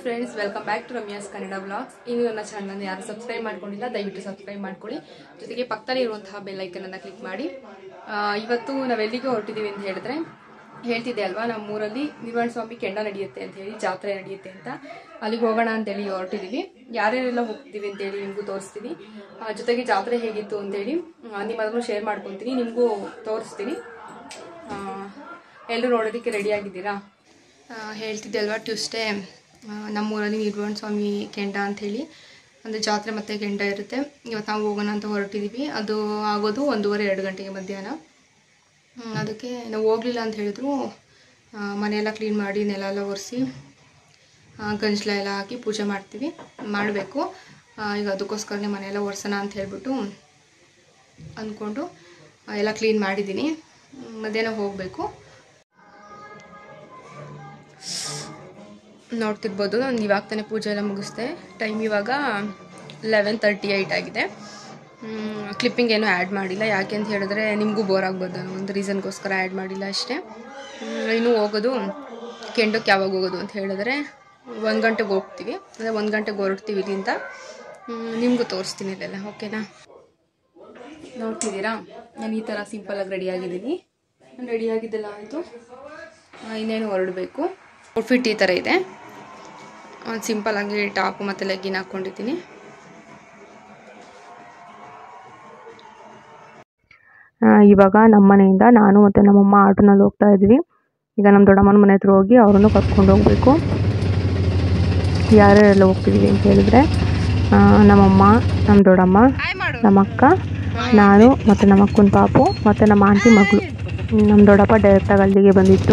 Friends welcome back to Ramya's Kannada blogs ಇನ್ನು ನನ್ನ channel ಯಾರು ಸಬ್ಸ್ಕ್ರೈಬ್ ಮಾಡ್ಕೊಂಡಿಲ್ಲ ದಯವಿಟ್ಟು ಸಬ್ಸ್ಕ್ರೈಬ್ ಮಾಡ್ಕೊಳ್ಳಿ ಜೊತೆಗೆ ಪಕ್ಕದಲ್ಲಿ ಇರುವಂತಹ ಬೆಲ್ ಐಕನ್ ಅನ್ನ ಕ್ಲಿಕ್ ಮಾಡಿ ಆ, ಇವತ್ತು ನಾವೆಲ್ಲಿಗೆ ಹೊರಟಿದ್ದೀವಿ ಅಂತ ಹೇಳಿದ್ರೆ ಹೇಳ್ತಿದ್ದೆ ಅಲ್ವಾ ನಮ್ಮೂರಲ್ಲಿ ನಿರ್ವಾಣ ಸ್ವಾಮಿ ಕೆಂಡ ನಡೆಯುತ್ತೆ ಅಂತ ಹೇಳಿ ಜಾತ್ರೆ ನಡೆಯುತ್ತೆ ಅಂತ ಅಲ್ಲಿಗೆ ಹೋಗೋಣ ಅಂತೇಳಿ ಹೊರಟಿದ್ದೀವಿ ಯಾರ್ಯಾರೆಲ್ಲ ಹೋಗ್ತೀವಿ ಅಂತೇಳಿ ನಿಮಗೂ ತೋರಿಸ್ತೀನಿ ಆ, ಜೊತೆಗೆ ಜಾತ್ರೆ ಹೇಗಿತ್ತು ಅಂತೇಳಿ ಆ, ನಿಮ್ಮ ಹತ್ರನೂ ಶೇರ್ ಮಾಡ್ಕೊತೀನಿ ನಿಮಗೂ ತೋರಿಸ್ತೀನಿ ಎಲ್ಲರೂ ನೋಡೋದಕ್ಕೆ ರೆಡಿ ಆಗಿದ್ದೀರಾ ಆ, ಹೇಳ್ತಿದ್ದೆ ಅಲ್ವಾ ಟ್ಯೂಸ್ಡೇ ನಮ್ಮೂರಲ್ಲಿ ನಿರ್ವಾಣ ಸ್ವಾಮಿ ಕೆಂಡ ಅಂಥೇಳಿ ಅಂದರೆ ಜಾತ್ರೆ ಮತ್ತು ಕೆಂಡ ಇರುತ್ತೆ ಇವತ್ತು ನಾವು ಹೋಗೋಣ ಅಂತ ಹೊರಟಿದ್ದೀವಿ ಅದು ಆಗೋದು ಒಂದೂವರೆ ಎರಡು ಗಂಟೆಗೆ ಮಧ್ಯಾಹ್ನ ಹ್ಮ್, ಅದಕ್ಕೆ ನಾವು ಹೋಗಲಿಲ್ಲ ಅಂತ ಹೇಳಿದ್ರು ಆ, ಮನೆಯೆಲ್ಲ ಕ್ಲೀನ್ ಮಾಡಿ ನೆಲ ಎಲ್ಲ ಒರೆಸಿ ಗಂಜಲ ಎಲ್ಲ ಹಾಕಿ ಪೂಜೆ ಮಾಡ್ತೀವಿ ಮಾಡಬೇಕು ಈಗ ಅದಕ್ಕೋಸ್ಕರನೇ ಮನೆಯೆಲ್ಲ ಒರೆಸೋಣ ಅಂತ ಹೇಳ್ಬಿಟ್ಟು ಅಂದ್ಕೊಂಡು ಆ, ಎಲ್ಲ ಕ್ಲೀನ್ ಮಾಡಿದ್ದೀನಿ ಹ್ಮ್, ಮಧ್ಯಾಹ್ನ ಹೋಗಬೇಕು ನೋಡ್ತಿರ್ಬೋದು ನಾನು ಇವಾಗ ತಾನೇ ಪೂಜೆ ಎಲ್ಲ ಮುಗಿಸ್ದೆ ಟೈಮ್ ಇವಾಗ ಲೆವೆನ್ ತರ್ಟಿ ಏಯ್ಟ್ ಆಗಿದೆ ಕ್ಲಿಪ್ಪಿಂಗ್ ಏನೂ ಆ್ಯಡ್ ಮಾಡಿಲ್ಲ ಯಾಕೆ ಅಂತ ಹೇಳಿದ್ರೆ ನಿಮಗೂ ಬೋರ್ ಆಗ್ಬೋದು ಅನ್ನೋ ಒಂದು ರೀಸನ್ಗೋಸ್ಕರ ಆ್ಯಡ್ ಮಾಡಿಲ್ಲ ಅಷ್ಟೇ ಹ್ಮ್, ಇನ್ನು ಹೋಗೋದು ಕೆಂಡಕ್ಕೆ ಯಾವಾಗ ಹೋಗೋದು ಅಂತ ಹೇಳಿದ್ರೆ ಒಂದು ಗಂಟೆಗೆ ಹೋಗ್ತೀವಿ ಅಂದರೆ ಒಂದು ಗಂಟೆಗೆ ಹೊರಡ್ತೀವಿ ಇಲ್ಲಿಂದ ನಿಮಗೂ ತೋರಿಸ್ತೀನಿ ಇದೆಲ್ಲ ಓಕೆನಾ ನೋಡ್ತಿದ್ದೀರಾ ನಾನು ಈ ಥರ ಸಿಂಪಲಾಗಿ ರೆಡಿ ಆಗಿದ್ದೀನಿ ನಾನು ರೆಡಿ ಆಗಿದ್ದೆಲ್ಲ ಆಯಿತು ಇನ್ನೇನು ಹೊರಡಬೇಕು ಔಟ್ಫಿಟ್ ಈ ಥರ ಇದೆ ಒಂದು ಸಿಂಪಲಾಗಿ ಟಾಪು ಮತ್ತು ಲೆಗ್ಗಿನ್ ಹಾಕ್ಕೊಂಡಿದ್ದೀನಿ ಆ, ಇವಾಗ ನಮ್ಮ ಮನೆಯಿಂದ ನಾನು ಮತ್ತು ನಮ್ಮಮ್ಮ ಆಟೋನಲ್ಲಿ ಹೋಗ್ತಾ ಇದ್ವಿ ಈಗ ನಮ್ಮ ದೊಡ್ಡಮ್ಮನ ಮನೆ ಹತ್ರ ಹೋಗಿ ಅವರನ್ನು ಕರ್ಕೊಂಡು ಹೋಗಬೇಕು ಯಾರ್ಯಾರೆಲ್ಲ ಹೋಗ್ತಿದ್ದೀವಿ ಅಂತ ಹೇಳಿದ್ರೆ ಆ, ನಮ್ಮಮ್ಮ ನಮ್ಮ ದೊಡ್ಡಮ್ಮ ನಮ್ಮ ಅಕ್ಕ ನಾನು ಮತ್ತು ನಮ್ಮ ಅಕ್ಕನ ಪಾಪು ಮತ್ತು ನಮ್ಮ ಆಂಟಿ ಮಗಳು ನಮ್ಮ ದೊಡ್ಡಪ್ಪ ಡೈರೆಕ್ಟಾಗಿ ಅಲ್ಲಿಗೆ ಬಂದಿತ್ತು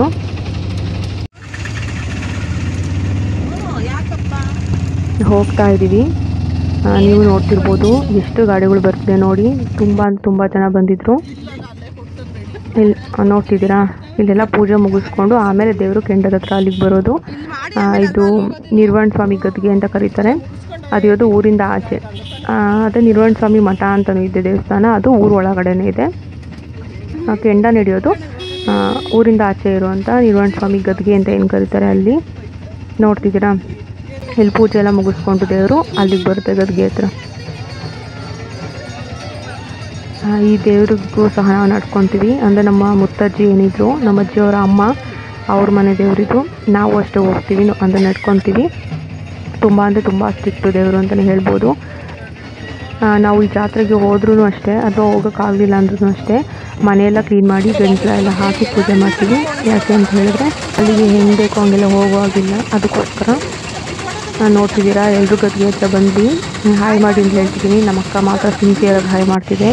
ಹೋಗ್ತಾ ಇದ್ದೀವಿ ಆ, ನೀವು ನೋಡ್ತಿರ್ಬೋದು ಎಷ್ಟು ಗಾಡಿಗಳು ಬರ್ತಿದೆ ನೋಡಿ ತುಂಬ ಅಂದ್ರೆ ತುಂಬ ಜನ ಬಂದಿದ್ರು ಇಲ್ಲಿ ನೋಡ್ತಿದ್ದೀರಾ ಇಲ್ಲೆಲ್ಲ ಪೂಜೆ ಮುಗಿಸ್ಕೊಂಡು ಆಮೇಲೆ ದೇವರು ಕೆಂಡದ ಹತ್ರ ಅಲ್ಲಿಗೆ ಬರೋದು ಆ, ಇದು ನಿರ್ವಾಣ ಸ್ವಾಮಿ ಗದ್ಗೆ ಅಂತ ಕರೀತಾರೆ ಅದಿರೋದು ಊರಿಂದ ಆಚೆ ಆ, ಅದೇ ನಿರ್ವಾಣ ಸ್ವಾಮಿ ಮಠ ಅಂತಲೂ ಇದೆ ದೇವಸ್ಥಾನ ಅದು ಊರ ಒಳಗಡೆನೇ ಇದೆ ಆ, ಕೆಂಡ ನಡೆಯೋದು ಆ, ಊರಿಂದ ಆಚೆ ಇರುವಂಥ ನಿರ್ವಾಣ ಸ್ವಾಮಿ ಗದ್ಗೆ ಅಂತ ಏನು ಕರೀತಾರೆ ಅಲ್ಲಿ ನೋಡ್ತಿದ್ದೀರಾ ಇಲ್ಲಿ ಪೂಜೆ ಎಲ್ಲ ಮುಗಿಸ್ಕೊಂಡು ದೇವರು ಅಲ್ಲಿಗೆ ಬರುತ್ತೆ ಗದ್ಗೆ ಹತ್ರ ಆ, ಈ ದೇವ್ರಿಗೂ ಸಹ ನಾವು ನಡ್ಕೊತೀವಿ ಅಂದರೆ ನಮ್ಮ ಮುತ್ತಜ್ಜಿ ಏನಿದ್ರು ನಮ್ಮ ಅಜ್ಜಿಯವರ ಅಮ್ಮ ಅವ್ರ ಮನೆ ದೇವರಿದ್ರು ನಾವು ಅಷ್ಟೇ ಹೋಗ್ತೀವಿ ನ- ಅಂದರೆ ನಡ್ಕೊತೀವಿ ತುಂಬ ಅಂದರೆ ತುಂಬ ಸ್ಟ್ರಿಕ್ಟು ದೇವರು ಅಂತಲೇ ಹೇಳ್ಬೋದು ಆ, ನಾವು ಈ ಜಾತ್ರೆಗೆ ಹೋದ್ರೂ ಅಷ್ಟೇ ಅಥವಾ ಹೋಗೋಕ್ಕಾಗಲಿಲ್ಲ ಅಂದ್ರೂ ಅಷ್ಟೇ ಮನೆಯೆಲ್ಲ ಕ್ಲೀನ್ ಮಾಡಿ ಗಂಟಲ ಎಲ್ಲ ಹಾಕಿ ಪೂಜೆ ಮಾಡ್ತೀವಿ ಯಾಕೆ ಅಂತ ಹೇಳಿದ್ರೆ ಅಲ್ಲಿಗೆ ಹೆಂಗೆ ಬೇಕೋ ಹಂಗೆಲ್ಲ ಹೋಗುವಾಗಿಲ್ಲ ಅದಕ್ಕೋಸ್ಕರ ನಾನು ನೋಡ್ತಿದ್ದೀರಾ ಎಲ್ಲರೂ ಗದ್ಗೆ ಹತ್ರ ಬಂದು ಹಾಯ್ ಮಾಡಿ ಅಂತ ಹೇಳ್ತಿದ್ದೀನಿ ನಮ್ಮ ಅಕ್ಕ ಮಾತ್ರ ಸಿನ್ಸಿಯರಾಗಿ ಹಾಯ್ ಮಾಡ್ತಿದೆ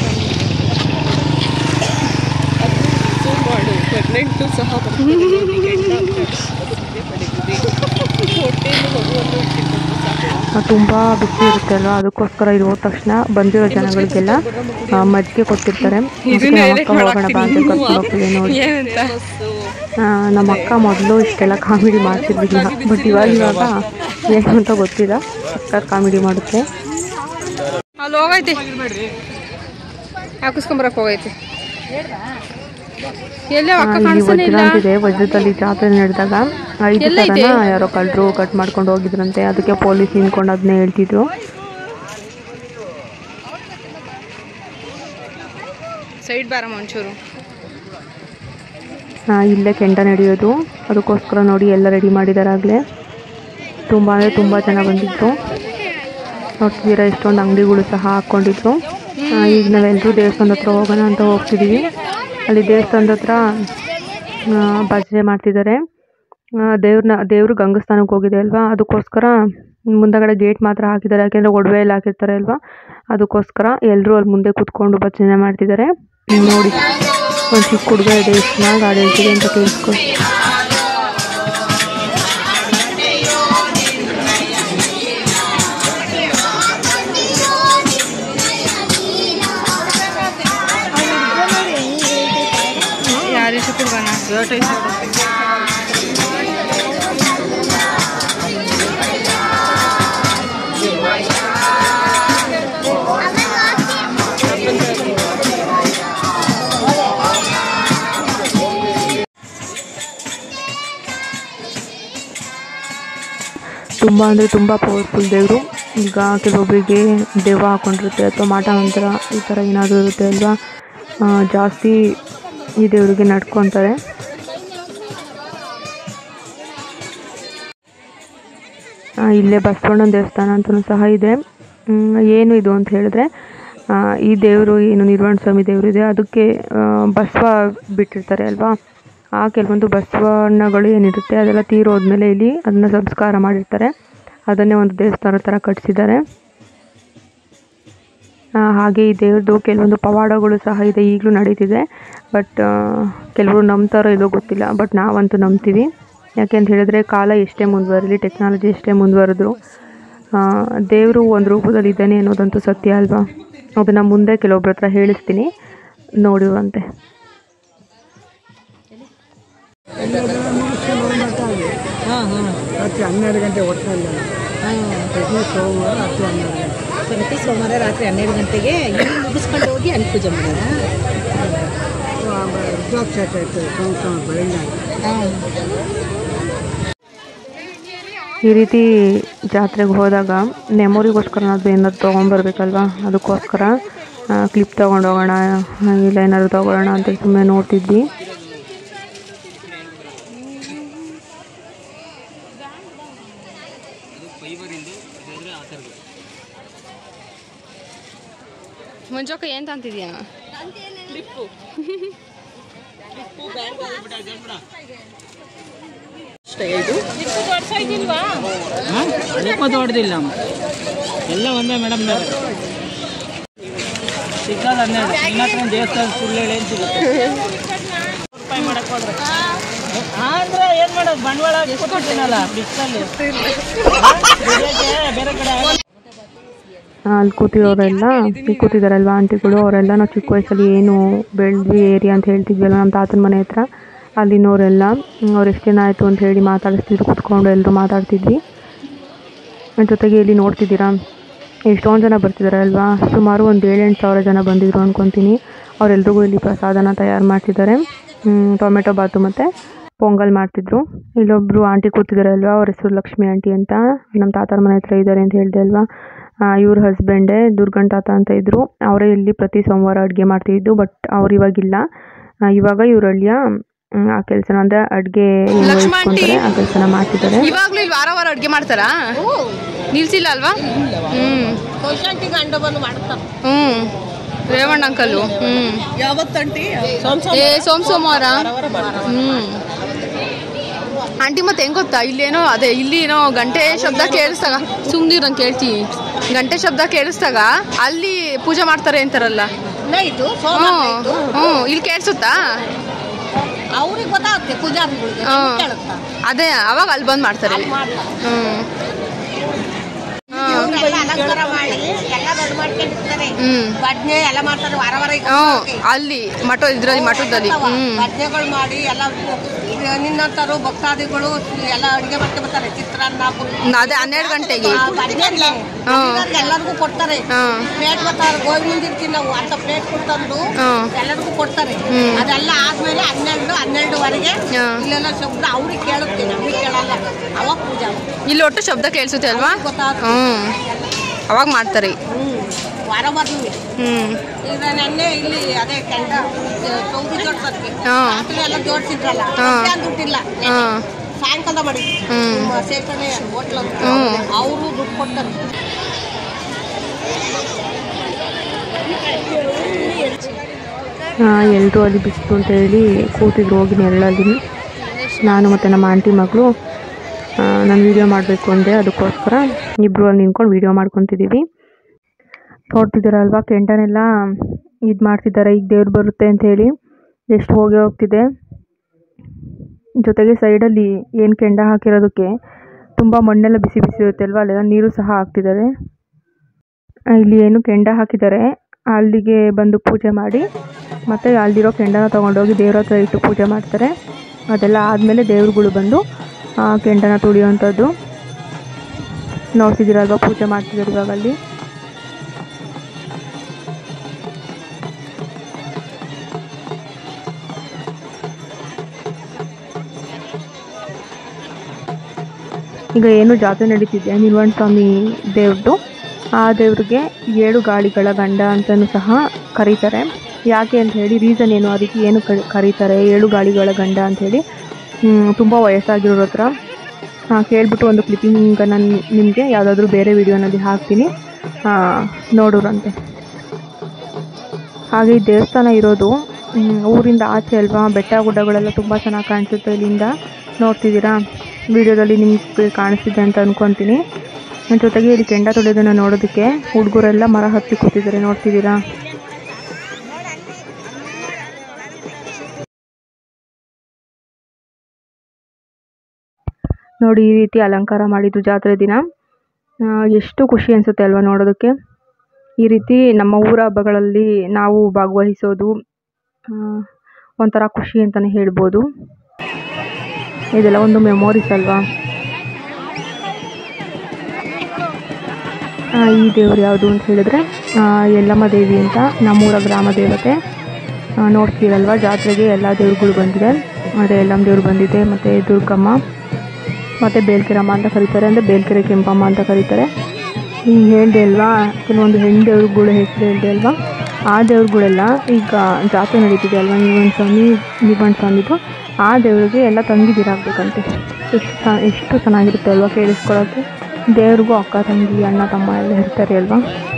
ತುಂಬ ಬಿಸಿ ಇರುತ್ತೆ ಅಲ್ವಾ ಅದಕ್ಕೋಸ್ಕರ ಇಲ್ಲಿ ಹೋದ ತಕ್ಷಣ ಬಂದಿರೋ ಜನಗಳಿಗೆಲ್ಲ ಆ, ಮಜ್ಜಿಗೆ ಕೊಟ್ಟಿರ್ತಾರೆ ಅದಕ್ಕೆ ನಮ್ಮ ಅಕ್ಕ ಹೋಗೋಣ ಬಾ ಅಂತ ಕರ್ಕೊಂಡು ಹೋಗ್ತಿದೆ ನೋಡಿ ಆ, ನಮ್ಮ ಅಕ್ಕ ಮೊದಲು ಇಷ್ಟೆಲ್ಲ ಕಾಮಿಡಿ ಮಾಡ್ತಿರ್ಲಿಲ್ಲ ಬಟ್ ಇವಾಗ ಇವಾಗ ಏನು ಅಂತ ಗೊತ್ತಿಲ್ಲ ಸಕ್ಕತ್ ಕಾಮಿಡಿ ಮಾಡುತ್ತೆ ಅಲ್ಲಿ ಹೋಗೈತೆ ಹಾಕಿಸ್ಕೊಂಬರಕ್ಕೆ ಹೋಗೈತೆ ಎಲ್ಲೇ ಆ, ಅಕ್ಕ ಇಲ್ಲಿ ಕಾಣಿಸ್ತಾನೆ ವಜ್ರ ಇಲ್ಲ ಅಂತಿದೆ ವಜ್ರದಲ್ಲಿ ಜಾತ್ರೆ ನಡೆದಾಗ ಐದು ಎಲ್ಲ ಇದೆ? ಥರನ ಯಾರೋ ಕಳ್ಳರು ಕಟ್ ಮಾಡ್ಕೊಂಡು ಹೋಗಿದ್ರಂತೆ ಅದಕ್ಕೆ ಪೊಲೀಸ್ ನಿಂತ್ಕೊಂಡು ಅದನ್ನೇ ಹೇಳ್ತಿದ್ರು ಸೈಡ್ ಬಾರಮ್ಮ ಒಂಚೂರು ಆ, ಇಲ್ಲೇ ಕೆಂಡ ನಡೆಯೋದು ಅದಕ್ಕೋಸ್ಕರ ನೋಡಿ ಎಲ್ಲ ರೆಡಿ ಮಾಡಿದ್ದಾರೆ ಆಗಲೇ ತುಂಬ ಅಂದರೆ ತುಂಬ ಜನ ಬಂದಿದ್ರು ನೋಡ್ತಿದ್ದೀರಾ ಎಷ್ಟೊಂದು ಅಂಗಡಿಗಳು ಸಹ ಹಾಕ್ಕೊಂಡಿದ್ರು ಆ, ಈಗ ನಾವೆಲ್ಲರೂ ದೇವಸ್ಥಾನದ ಹತ್ರ ಹೋಗೋಣ ಅಂತ ಹೋಗ್ತಿದ್ದೀವಿ ಅಲ್ಲಿ ದೇವಸ್ಥಾನದ ಹತ್ರ ಆ, ಭಜನೆ ಮಾಡ್ತಿದ್ದಾರೆ ದೇವ್ರನ್ನ ದೇವರು ಗಂಗಸ್ಥಾನಕ್ಕೆ ಹೋಗಿದೆ ಅಲ್ವಾ ಅದಕ್ಕೋಸ್ಕರ ಮುಂದಗಡೆ ಗೇಟ್ ಮಾತ್ರ ಹಾಕಿದ್ದಾರೆ ಯಾಕೆಂದರೆ ಒಡವೆ ಎಲ್ಲ ಹಾಕಿರ್ತಾರೆ ಅಲ್ವಾ ಅದಕ್ಕೋಸ್ಕರ ಎಲ್ಲರೂ ಅಲ್ಲಿ ಮುಂದೆ ಕೂತ್ಕೊಂಡು ಭಜನೆ ಮಾಡ್ತಿದ್ದಾರೆ ಇಲ್ಲಿ ನೋಡಿ ಒಂದು ಚಿಕ್ಕ ಹುಡುಗ ಇದೆ ಎಷ್ಟು ಚೆನ್ನಾಗಿ ಹಾಡು ಹೇಳ್ತಿದೆ ಅಂತ ಕೇಳಿಸ್ಕೊ ಯಾರು ಶುಕ್ರವಾರ ತುಂಬ ಅಂದರೆ ತುಂಬ ಪವರ್ಫುಲ್ ದೇವರು ಈಗ ಕೆಲವೊಬ್ಬರಿಗೆ ದೆವ್ವ ಹಾಕೊಂಡಿರುತ್ತೆ ಅಥವಾ ಮಾಟ ಮಂತ್ರ ಈ ಥರ ಏನಾದರೂ ಇರುತ್ತೆ ಅಲ್ವಾ ಆ, ಜಾಸ್ತಿ ಈ ದೇವರಿಗೆ ನಡ್ಕೊತಾರೆ ಆ, ಇಲ್ಲೇ ಬಸವಣ್ಣನ ದೇವಸ್ಥಾನ ಅಂತಲೂ ಸಹ ಇದೆ ಮ್, ಏನು ಇದು ಅಂತ ಹೇಳಿದ್ರೆ ಆ, ಈ ದೇವರು ಏನು ನಿರ್ವಾಣ ಸ್ವಾಮಿ ದೇವರು ಇದೆ ಅದಕ್ಕೆ ಆ, ಬಸವ ಬಿಟ್ಟಿರ್ತಾರೆ ಅಲ್ವಾ ಆ ಕೆಲವೊಂದು ಬಸವಣ್ಣಗಳು ಏನಿರುತ್ತೆ ಅದೆಲ್ಲ ತೀರೋದ್ಮೇಲೆ ಇಲ್ಲಿ ಅದನ್ನು ಸಂಸ್ಕಾರ ಮಾಡಿರ್ತಾರೆ ಅದನ್ನೇ ಒಂದು ದೇವಸ್ಥಾನ ಥರ ಕಟ್ಟಿಸಿದ್ದಾರೆ ಆ, ಹಾಗೆ ಈ ದೇವ್ರದ್ದು ಕೆಲವೊಂದು ಪವಾಡಗಳು ಸಹ ಇದೆ ಈಗಲೂ ನಡೀತಿದೆ ಬಟ್ ಕೆಲವರು ನಂಬ್ತಾರೋ ಇಲ್ಲೋ ಗೊತ್ತಿಲ್ಲ ಬಟ್ ನಾವಂತೂ ನಂಬ್ತೀವಿ ಯಾಕೆ ಅಂತ ಹೇಳಿದ್ರೆ ಕಾಲ ಎಷ್ಟೇ ಮುಂದುವರಲಿ ಟೆಕ್ನಾಲಜಿ ಎಷ್ಟೇ ಮುಂದುವರೆದ್ರು ದೇವರು ಒಂದು ರೂಪದಲ್ಲಿ ಇದ್ದಾನೆ ಅನ್ನೋದಂತೂ ಸತ್ಯ ಅಲ್ವಾ ಅದನ್ನು ಮುಂದೆ ಕೆಲವೊಬ್ರ ಹತ್ರ ಹೇಳಿಸ್ತೀನಿ ನೋಡುವಂತೆ ಹಾಂ ಹಾಂ ರಾತ್ರಿ ಹನ್ನೆರಡು ಗಂಟೆ ಹೊಟ್ಟೆಲ್ಲ ಪ್ರತಿ ಸೋಮವಾರ ರಾತ್ರಿ ಹನ್ನೆರಡು ಗಂಟೆ ಪ್ರತಿ ಸೋಮವಾರ ರಾತ್ರಿ ಹನ್ನೆರಡು ಗಂಟೆಗೆ ಇಲ್ಲಿ ಮುಗಿಸ್ಕೊಂಡು ಹೋಗಿ ಅಲ್ಲಿ ಪೂಜೆ ಮಾಡೋಣ ಆಮೇಲೆ ರುದ್ರಾಕ್ಷೇತ್ರ ಇರ್ತದೆ ಸೋಮವಾರ ಬೆಳಗ್ಗೆ ಈ ರೀತಿ ಜಾತ್ರೆಗೆ ಹೋದಾಗ ಮೆಮೊರಿಗೋಸ್ಕರನಾದರೂ ಏನಾದ್ರು ತೊಗೊಂಬರ್ಬೇಕಲ್ವಾ ಅದಕ್ಕೋಸ್ಕರ ಕ್ಲಿಪ್ ತೊಗೊಂಡು ಹೋಗೋಣ ಇಲ್ಲ ಏನಾದ್ರು ತೊಗೊಳ್ಳೋಣ ಅಂತ ಸುಮ್ಮನೆ ನೋಡ್ತಿದ್ವಿ ಮಂಜಕ್ಕ ಏನು ತಂತಿದ್ಯಾ ಅದಕ್ಕೂ ದೊಡ್ಡದಿಲ್ಲ ಎಲ್ಲ ಒಂದೇ ಮೇಡಮ್ ಸಿಕ್ಕಲ್ಲ ಹನ್ನೆರಡು ನಿನ್ನ ಹತ್ರ ಒಂದು ದೇವಸ್ಥಾನ ಸುಳ್ಳು ಹೇಳಿ ಏನು ಸಿಗುತ್ತೆ ರೂಪಾಯಿ ಮಾಡಕ್ ಹೋದ್ರೆ ಅಂದ್ರೆ ಏನ್ ಮಾಡೋದು ಬಂಡವಾಳ ಕೊಟ್ಟಿದ್ದೀನಲ್ಲ ಬಿಸ್ಸಲ್ಲಿ ಬೇರೆ ಕಡೆ ಆಗಲ್ಲ. ಅಲ್ಲಿ ಕೂತಿರೋರೆಲ್ಲ ಇಲ್ಲಿ ಕೂತಿದಾರಲ್ವ ಆಂಟಿಗಳು ಅವರೆಲ್ಲ ನಾವು ಚಿಕ್ಕ ವಯಸ್ಸಲ್ಲಿ ಏನು ಬೆಳೆದ್ವಿ ಏರಿಯಾ ಅಂತ ಹೇಳ್ತಿದ್ವಲ್ಲ ನಮ್ಮ ತಾತನ ಮನೆ ಹತ್ರ ಅಲ್ಲಿನವರೆಲ್ಲ ಅವ್ರು ಎಷ್ಟು ಜನ ಆಯಿತು ಅಂತ ಹೇಳಿ ಮಾತಾಡಿಸ್ತಿದ್ರು ಕೂತ್ಕೊಂಡು ಎಲ್ಲರೂ ಮಾತಾಡ್ತಿದ್ವಿ ಅದ್ರ ಜೊತೆಗೆ ಇಲ್ಲಿ ನೋಡ್ತಿದ್ದೀರಾ ಎಷ್ಟೊಂದು ಜನ ಬರ್ತಿದ್ದಾರೆ ಅಲ್ವಾ ಸುಮಾರು ಒಂದು ಏಳೆಂಟು ಸಾವಿರ ಜನ ಬಂದಿದ್ರು ಅಂದ್ಕೊತೀನಿ ಅವರೆಲ್ರಿಗೂ ಇಲ್ಲಿ ಪ್ರಸಾದನ ತಯಾರು ಮಾಡ್ತಿದ್ದಾರೆ ಹ್ಮ್, ಟೊಮೆಟೊ ಬಾತು ಮತ್ತು ಪೊಂಗಲ್ ಮಾಡ್ತಿದ್ರು ಇಲ್ಲೊಬ್ರು ಆಂಟಿ ಕೂತಿದ್ದಾರೆ ಅಲ್ವಾ ಅವ್ರ ಹೆಸರು ಲಕ್ಷ್ಮಿ ಆಂಟಿ ಅಂತ ನಮ್ಮ ತಾತರ ಮನೆ ಹತ್ರ ಇದ್ದಾರೆ ಅಂತ ಹೇಳಿದೆ ಅಲ್ವಾ ಇವ್ರ ಹಸ್ಬೆಂಡೇ ದುರ್ಗನ್ ತಾತ ಅಂತ ಇದ್ರು ಅವರೇ ಇಲ್ಲಿ ಪ್ರತಿ ಸೋಮವಾರ ಅಡುಗೆ ಮಾಡ್ತಿದ್ದು ಬಟ್ ಅವ್ರು ಇವಾಗಿಲ್ಲ ಆ, ಇವಾಗ ಇವ್ರ ಹಳ್ಳಿಯ ಮ್, ಆ ಕೆಲಸನ ಅಂದರೆ ಅಡುಗೆ ಲಕ್ಷ್ಮ ಆಂಟಿ. ಆ ಕೆಲಸನ ಮಾಡ್ತಿದ್ದಾರೆ ಇವಾಗ್ಲೂ ಇಲ್ಲಿ ವಾರ ವಾರ ಅಡುಗೆ ಮಾಡ್ತಾರಾ ನಿಲ್ಸಿಲ್ಲ ಅಲ್ವಾ ಹ್ಮ್ ಹ್ಮ್ ರೇವಣ್ಣ ಅಂಕಲು ಹ್ಮ್ ಯಾವತ್ತಂಟಿ ಏ ಸೋಮ್ ಸೋಮವಾರ ಹ್ಮ್ ಆಂಟಿ ಮತ್ತೆ ಹೆಂಗ್ ಗೊತ್ತಾ ಇಲ್ಲೇನೋ ಅದೇ ಇಲ್ಲಿ ಏನೋ ಗಂಟೆ ಶಬ್ದ ಕೇಳಿಸ್ದಾಗ ಸುಮ್ನಿರ್ ನಂಗೆ ಕೇಳ್ತೀನಿ ಗಂಟೆ ಶಬ್ದ ಕೇಳಿಸ್ದಾಗ ಅಲ್ಲಿ ಪೂಜೆ ಮಾಡ್ತಾರೆ ಅಂತಾರಲ್ಲ ಇದು ಹ್ಮ್ ಹ್ಮ್ ಇಲ್ಲಿ ಕೇಳಿಸುತ್ತಾ ಅವ್ರಿಗೆ ಗೊತ್ತಾಗುತ್ತೆ ಪೂಜಾರಿಗಳಿಗೆ ಹ್ಮ್. ಕೇಳುತ್ತಾ ಅದೇ ಅವಾಗ ಅಲ್ಲಿ ಬಂದ್ ಮಾಡ್ತಾರೆ ಹ್ಮ್ ಅವ್ರಿಗೆಲ್ಲ ಅಲಂಕಾರ ಮಾಡಿ ಎಲ್ಲ ದೊಡ್ಡ ಮಾಡ್ಕೊಂಡಿರ್ತಾರೆ ಹ್ಮ್ ಭಜನೆ ಎಲ್ಲ ಮಾಡ್ತಾರೆ ವಾರ ವಾರ ಈಗ ಹ್ಮ್ ಅಲ್ಲಿ ಮಠ ಇದ್ರಲ್ಲಿ ಮಠದಲ್ಲಿ ಹ್ಮ್ ಭಜನೆಗಳು ಮಾಡಿ ಎಲ್ಲ ನಿನ್ನಂತರು ಭಕ್ತಾದಿಗಳು ಎಲ್ಲ ಅಡುಗೆ ಮಾಡ್ಕೊಂಡು ಬರ್ತಾರೆ ಚಿತ್ರಾನ್ನ ಪುಳಿ- ಅದೇ ಹನ್ನೆರಡು ಗಂಟೆಗೆ ಆ ಭಜನೆಗೆ ಎಲ್ಲರಿಗೂ ಕೊಡ್ತಾರೆ ಹ್ಮ್ ಪ್ಲೇಟ್ ಬರ್ತಾರೆ ಗೋಧಿ ಮುಂದಿರ್ತೀವಿ ನಾವು ಅಂತ ಪ್ಲೇಟ್ ಕೊಡ್ತಂದು ಹ್ಮ್ ಎಲ್ಲರಿಗೂ ಕೊಡ್ತಾರೆ ಹ್ಮ್. ಅದೆಲ್ಲ ಆದ್ಮೇಲೆ ಹನ್ನೆರಡು ಹನ್ನೆರಡುವರೆಗೆ ಹ್ಮ್. ಇಲ್ಲೆಲ್ಲ ಶಬ್ದ ಅವ್ರಿಗೆ ಕೇಳುತ್ತೆ ನಮಗೆ ಕೇಳಲ್ಲ ಅವಾಗ ಪೂಜೆ ಇಲ್ಲಿ ಒಟ್ಟು ಶಬ್ದ ಕೇಳಿಸುತ್ತೆ ಅಲ್ವಾ ಗೊತ್ತಾಗುತ್ತೆ ಹ್ಮ್ ಅವಾಗ ಮಾಡ್ತಾರೆ ಹ್ಮ್ ವಾರ ಬರ್ತೀವಿ ಹ್ಮ್ ಈಗ ನೆನ್ನೆ ಇಲ್ಲಿ ಅದೇ ಕೆಂಡ ಚೌಗಿ ಜೋಡ್ಸಕ್ಕೆ ಹಾ. ರಾತ್ರಿ ಎಲ್ಲ ಜೋಡ್ಸಿದ್ರಲ್ಲ ಹಾ. ಮಧ್ಯಾಹ್ನ ದುಡ್ಡಿಲ್ಲ ಹಾ ಸಾಯಂಕಾಲ ಮಾಡಿದ್ವಿ ಹ್ಮ್. ನಮ್ಮ ಸೇತನೆ ಹೋಟ್ಲ್ ಹ್ಮ್. ಅವರು ದುಡ್ಡು ಕೊಡ್ತಾರೆ ಎಲ್ಲರೂ ಅಲ್ಲಿ ಬಿಸಿಲು ಅಂತ ಹೇಳಿ ಕೂತಿದ್ರು ಹೋಗಿ ನೆರಳಲ್ಲಿ ನಾನು ಮತ್ತು ನಮ್ಮ ಆಂಟಿ ಮಗಳು ನಾನು ವೀಡಿಯೋ ಮಾಡಬೇಕು ಅಂದೆ ಅದಕ್ಕೋಸ್ಕರ ಇಬ್ಬರು ಅಲ್ಲಿ ನಿಂತ್ಕೊಂಡು ವೀಡಿಯೋ ಮಾಡ್ಕೊತಿದ್ದೀವಿ ನೋಡ್ತಿದ್ದೀರಲ್ವಾ ಕೆಂಡನೆಲ್ಲ ಇದು ಮಾಡ್ತಿದ್ದಾರೆ ಈಗ ದೇವ್ರು ಬರುತ್ತೆ ಅಂತ ಹೇಳಿ ಎಷ್ಟು ಹೋಗಿ ಹೋಗ್ತಿದೆ ಜೊತೆಗೆ ಸೈಡಲ್ಲಿ ಏನು ಕೆಂಡ ಹಾಕಿರೋದಕ್ಕೆ ತುಂಬ ಮಣ್ಣೆಲ್ಲ ಬಿಸಿ ಬಿಸಿ ಇರುತ್ತೆ ಅಲ್ವಾ ಅಲ್ಲೆಲ್ಲ ನೀರು ಸಹ ಹಾಕ್ತಿದ್ದಾರೆ ಆ, ಇಲ್ಲಿ ಏನು ಕೆಂಡ ಹಾಕಿದ್ದಾರೆ ಅಲ್ಲಿಗೆ ಬಂದು ಪೂಜೆ ಮಾಡಿ ಮತ್ತು ಅಲ್ಲಿರೋ ಕೆಂಡನ ತೊಗೊಂಡೋಗಿ ದೇವ್ರ ಹತ್ರ ಇಟ್ಟು ಪೂಜೆ ಮಾಡ್ತಾರೆ ಅದೆಲ್ಲ ಆದಮೇಲೆ ದೇವ್ರುಗಳು ಬಂದು ಆ ಕೆಂಡನ ತುಳಿಯುವಂಥದ್ದು ನೋಡ್ತಿದ್ದೀರಲ್ವ ಪೂಜೆ ಮಾಡ್ತಿದ್ದಾರೆ ಇವಾಗ ಅಲ್ಲಿ ಈಗ ಏನು ಜಾತ್ರೆ ನಡೀತಿದೆ ನಿರ್ವಾಣ ಸ್ವಾಮಿ ದೇವ್ರದ್ದು ಆ ದೇವ್ರಿಗೆ ಏಳು ಗಾಳಿಗಳ ಗಂಡ ಅಂತಲೂ ಸಹ ಕರೀತಾರೆ ಯಾಕೆ ಅಂತ ಹೇಳಿ ರೀಸನ್ ಏನು ಅದಕ್ಕೆ ಏನು ಕ- ಕರೀತಾರೆ ಏಳು ಗಾಳಿಗಳ ಗಂಡ ಅಂಥೇಳಿ ತುಂಬ ವಯಸ್ಸಾಗಿರೋರ ಹತ್ರ ಆ, ಕೇಳ್ಬಿಟ್ಟು ಒಂದು ಕ್ಲಿಪ್ಪಿಂಗ್ ನಾನು ನಿಮಗೆ ಯಾವುದಾದ್ರೂ ಬೇರೆ ವಿಡಿಯೋನಲ್ಲಿ ಹಾಕ್ತೀನಿ ಆ, ನೋಡೋರಂತೆ ಹಾಗೆ ಈ ದೇವಸ್ಥಾನ ಇರೋದು ಮ್, ಊರಿಂದ ಆಚೆ ಅಲ್ವಾ ಬೆಟ್ಟ ಗುಡ್ಡಗಳೆಲ್ಲ ತುಂಬ ಚೆನ್ನಾಗಿ ಕಾಣಿಸುತ್ತೆ ಇಲ್ಲಿಂದ ನೋಡ್ತಿದ್ದೀರಾ ವಿಡಿಯೋದಲ್ಲಿ ನಿಮಗೆ ಕಾಣಿಸ್ತಿದೆ ಅಂತ ಅನ್ಕೊತೀನಿ ನನ್ನ ಜೊತೆಗೆ ಇಲ್ಲಿ ಕೆಂಡ ತೊಳೆಯೋದನ್ನು ನೋಡೋದಕ್ಕೆ ಹುಡುಗರೆಲ್ಲ ಮರ ಹತ್ತಿ ಕೂತಿದ್ದಾರೆ ನೋಡ್ತಿದ್ದೀರಾ ನೋಡಿ ಈ ರೀತಿ ಅಲಂಕಾರ ಮಾಡಿದ್ರು ಜಾತ್ರೆ ದಿನ ಆ, ಎಷ್ಟು ಖುಷಿ ಅನಿಸುತ್ತೆ ಅಲ್ವಾ ನೋಡೋದಕ್ಕೆ ಈ ರೀತಿ ನಮ್ಮ ಊರ ಹಬ್ಬಗಳಲ್ಲಿ ನಾವು ಭಾಗವಹಿಸೋದು ಆ, ಒಂಥರ ಖುಷಿ ಅಂತಲೇ ಹೇಳ್ಬೋದು ಇದೆಲ್ಲ ಒಂದು ಮೆಮೊರೀಸ್ ಅಲ್ವಾ ಆ, ಈ ದೇವ್ರು ಯಾವುದು ಅಂತ ಹೇಳಿದ್ರೆ ಆ, ಯಲ್ಲಮ್ಮ ದೇವಿ ಅಂತ ನಮ್ಮೂರ ಗ್ರಾಮ ದೇವತೆ ಆ, ನೋಡ್ತೀರಲ್ವ ಜಾತ್ರೆಗೆ ಎಲ್ಲ ದೇವ್ರುಗಳು ಬಂದಿದೆ ಅದೇ ಯಲ್ಲಮ್ಮ ದೇವ್ರು ಬಂದಿದೆ ಮತ್ತು ದುರ್ಗಮ್ಮ ಮತ್ತು ಬೇಲ್ಕೆರಮ್ಮ ಅಂತ ಕರೀತಾರೆ ಅಂದರೆ ಬೇಲ್ಕೆರೆ ಕೆಂಪಮ್ಮ ಅಂತ ಕರೀತಾರೆ ಈಗ ಹೇಳಿದೆ ಅಲ್ವಾ ಕೆಲವೊಂದು ಹೆಣ್ಣು ದೇವ್ರುಗಳ ಹೆಸರು ಹೇಳಿದೆ ಅಲ್ವಾ ಆ ದೇವ್ರುಗಳೆಲ್ಲ ಈಗ ಜಾತ್ರೆ ನಡೀತಿದೆ ಅಲ್ವಾ ನಿರ್ವಣ ಸ್ವಾಮಿ ನಿರ್ವಣ ಸ್ವಾಮಿದು ಆ ದೇವ್ರಿಗೆ ಎಲ್ಲ ತಂಗಿದಿರಾಗಬೇಕಂತೆ ಎಷ್ಟು ಚ ಎಷ್ಟು ಚೆನ್ನಾಗಿರುತ್ತೆ ಅಲ್ವಾ ಕೇಳಿಸ್ಕೊಳ್ಳೋಕ್ಕೆ ದೇವ್ರಿಗೂ ಅಕ್ಕ ತಂಗಿ ಅಣ್ಣ ತಮ್ಮ ಎಲ್ಲ ಇರ್ತಾರೆ ಅಲ್ವಾ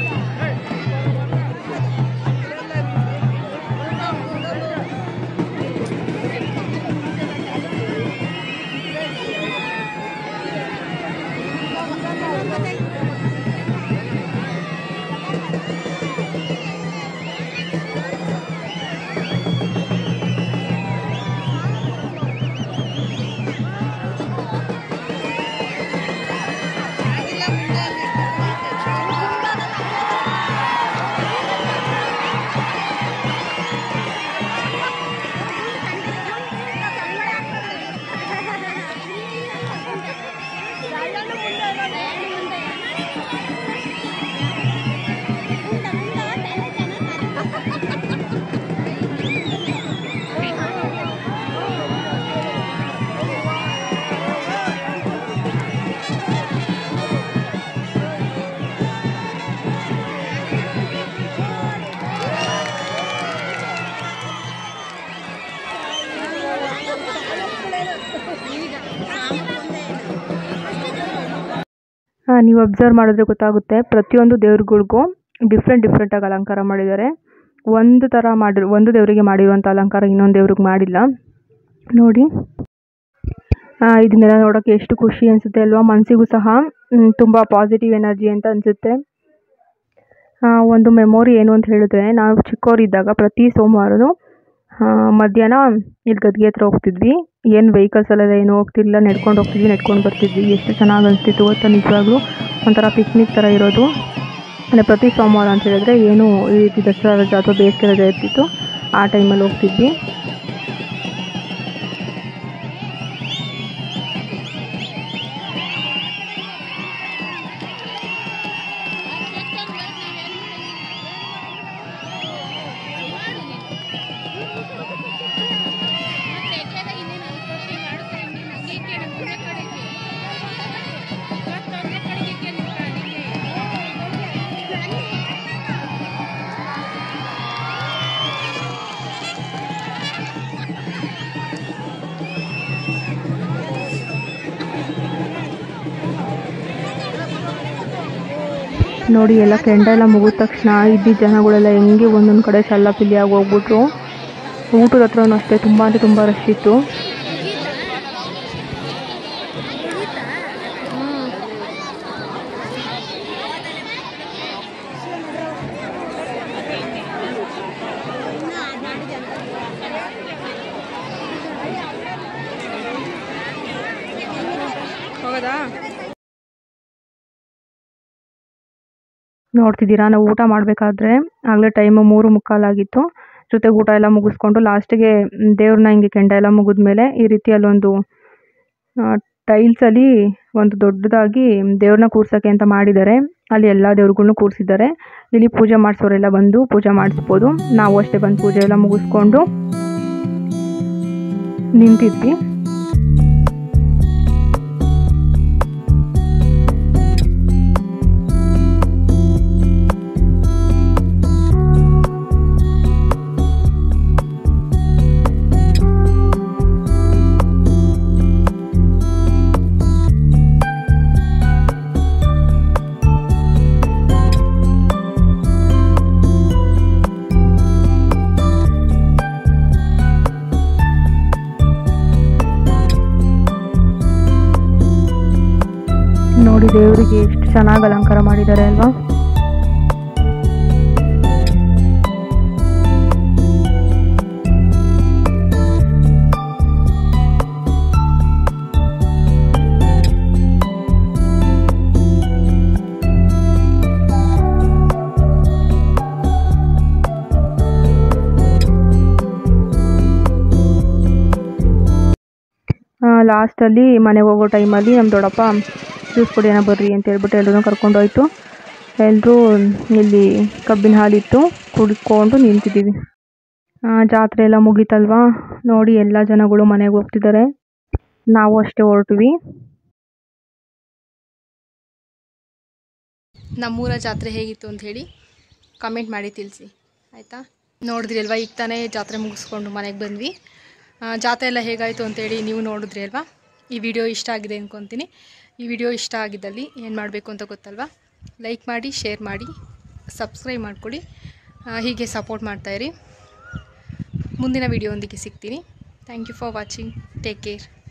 ನೀವು ಅಬ್ಸರ್ವ್ ಮಾಡಿದ್ರೆ ಗೊತ್ತಾಗುತ್ತೆ ಪ್ರತಿಯೊಂದು ದೇವ್ರುಗಳಿಗೂ ಡಿಫ್ರೆಂಟ್ ಡಿಫ್ರೆಂಟಾಗಿ ಅಲಂಕಾರ ಮಾಡಿದ್ದಾರೆ ಒಂದು ಥರ ಮಾಡಿರೋ ಒಂದು ದೇವರಿಗೆ ಮಾಡಿರುವಂಥ ಅಲಂಕಾರ ಇನ್ನೊಂದು ದೇವ್ರಿಗೆ ಮಾಡಿಲ್ಲ ನೋಡಿ ಆ, ಇದನ್ನೆಲ್ಲ ನೋಡೋಕ್ಕೆ ಎಷ್ಟು ಖುಷಿ ಅನಿಸುತ್ತೆ ಅಲ್ವಾ ಮನಸ್ಸಿಗೂ ಸಹ ಮ್, ತುಂಬ ಪಾಸಿಟಿವ್ ಎನರ್ಜಿ ಅಂತ ಅನಿಸುತ್ತೆ ಒಂದು ಮೆಮೊರಿ ಏನು ಅಂತ ಹೇಳಿದ್ರೆ ನಾವು ಚಿಕ್ಕವರಿದ್ದಾಗ ಪ್ರತಿ ಸೋಮವಾರನೂ ಆ, ಮಧ್ಯಾಹ್ನ ಇಲ್ಲಿ ಗದ್ಗೆ ಹತ್ರ ಹೋಗ್ತಿದ್ವಿ ಏನು ವೆಹಿಕಲ್ಸ್ ಎಲ್ಲ ಏನು ಹೋಗ್ತಿರ್ಲಿಲ್ಲ ನಡ್ಕೊಂಡು ಹೋಗ್ತಿದ್ವಿ ನಡ್ಕೊಂಡು ಬರ್ತಿದ್ವಿ ಎಷ್ಟು ಚೆನ್ನಾಗಿ ಅನಿಸ್ತಿತ್ತು ಗೊತ್ತಾ ನಿಜವಾಗ್ಲೂ ಒಂಥರ ಪಿಕ್ನಿಕ್ ಥರ ಇರೋದು ಅಂದರೆ ಪ್ರತಿ ಸೋಮವಾರ ಅಂತ ಹೇಳಿದ್ರೆ ಏನು ಈ ರೀತಿ ದಸರಾ ರಜೆ ಅಥವಾ ಬೇಸಿಗೆ ರಜೆ ಇರ್ತಿತ್ತು ಆ ಟೈಮಲ್ಲಿ ಹೋಗ್ತಿದ್ವಿ ನೋಡಿ ಎಲ್ಲ ಕೆಂಡ ಎಲ್ಲ ಮುಗಿದ ತಕ್ಷಣ ಇದ್ದಿದ್ದ ಜನಗಳೆಲ್ಲ ಹೆಂಗೆ ಒಂದೊಂದು ಕಡೆ ಚಲ್ಲಪಿಲ್ಲಿಯಾಗಿ ಹೋಗ್ಬಿಟ್ರು ಊಟದ ಹತ್ರನೂ ಅಷ್ಟೇ ತುಂಬ ಅಂದರೆ ತುಂಬ ರಶ್ ಇತ್ತು ನೋಡ್ತಿದ್ದೀರಾ ನಾವು ಊಟ ಮಾಡಬೇಕಾದ್ರೆ ಆಗಲೇ ಟೈಮು ಮೂರು ಮುಕ್ಕಾಲಾಗಿತ್ತು ಜೊತೆಗೆ ಊಟ ಎಲ್ಲ ಮುಗಿಸ್ಕೊಂಡು ಲಾಸ್ಟಿಗೆ ದೇವ್ರನ್ನ ಹಿಂಗೆ ಕೆಂಡ ಎಲ್ಲ ಮುಗಿದ್ಮೇಲೆ ಈ ರೀತಿ ಅಲ್ಲೊಂದು ಟೈಲ್ಸಲ್ಲಿ ಒಂದು ದೊಡ್ಡದಾಗಿ ದೇವ್ರನ್ನ ಕೂರ್ಸೋಕ್ಕೆ ಅಂತ ಮಾಡಿದ್ದಾರೆ ಅಲ್ಲಿ ಎಲ್ಲ ದೇವ್ರುಗಳ್ನು ಕೂರಿಸಿದ್ದಾರೆ ಇಲ್ಲಿ ಪೂಜೆ ಮಾಡಿಸೋರೆಲ್ಲ ಬಂದು ಪೂಜೆ ಮಾಡಿಸ್ಬೋದು ನಾವು ಅಷ್ಟೇ ಬಂದು ಪೂಜೆ ಎಲ್ಲ ಮುಗಿಸ್ಕೊಂಡು ನಿಂತಿದ್ವಿ ದೇವರಿಗೆ ಎಷ್ಟು ಚೆನ್ನಾಗಿ ಅಲಂಕಾರ ಮಾಡಿದ್ದಾರೆ ಅಲ್ವಾ ಲಾಸ್ಟಲ್ಲಿ ಮನೆಗೆ ಹೋಗೋ ಟೈಮಲ್ಲಿ ನಮ್ಮ ದೊಡ್ಡಪ್ಪ ಜ್ಯೂಸ್ ಕುಡಿಯೋಣ ಬರ್ರಿ ಅಂತ ಹೇಳ್ಬಿಟ್ಟು ಎಲ್ಲರೂ ಕರ್ಕೊಂಡೋಯ್ತು ಎಲ್ಲರೂ ಇಲ್ಲಿ ಕಬ್ಬಿನ ಹಾಲಿತ್ತು ಕುಡ್ಕೊಂಡು ನಿಂತಿದ್ದೀವಿ ಆ, ಜಾತ್ರೆ ಎಲ್ಲ ಮುಗೀತಲ್ವಾ ನೋಡಿ ಎಲ್ಲ ಜನಗಳು ಮನೆಗೆ ಹೋಗ್ತಿದ್ದಾರೆ ನಾವು ಅಷ್ಟೇ ಹೊರಟ್ವಿ ನಮ್ಮೂರ ಜಾತ್ರೆ ಹೇಗಿತ್ತು ಅಂತ ಹೇಳಿ ಕಮೆಂಟ್ ಮಾಡಿ ತಿಳಿಸಿ ಆಯಿತಾ ನೋಡಿದ್ರಿ ಅಲ್ವಾ ಈಗ ತಾನೇ ಜಾತ್ರೆ ಮುಗಿಸ್ಕೊಂಡು ಮನೆಗೆ ಬಂದ್ವಿ ಆ, ಜಾತ್ರೆ ಎಲ್ಲ ಹೇಗಾಯಿತು ಅಂತೇಳಿ ನೀವು ನೋಡಿದ್ರಿ ಅಲ್ವಾ ಈ ವಿಡಿಯೋ ಇಷ್ಟ ಆಗಿದೆ ಅಂದ್ಕೊತೀನಿ ಈ ವಿಡಿಯೋ ಇಷ್ಟ ಆಗಿದ್ದಲ್ಲಿ ಏನು ಮಾಡಬೇಕು ಅಂತ ಗೊತ್ತಲ್ವಾ ಲೈಕ್ ಮಾಡಿ ಶೇರ್ ಮಾಡಿ ಸಬ್ಸ್ಕ್ರೈಬ್ ಮಾಡಿಕೊಡಿ ಹೀಗೆ ಸಪೋರ್ಟ್ ಮಾಡ್ತಾಯಿರಿ ಮುಂದಿನ ವಿಡಿಯೋ ಒಂದಿಗೆ ಸಿಗ್ತೀನಿ thank you for watching take care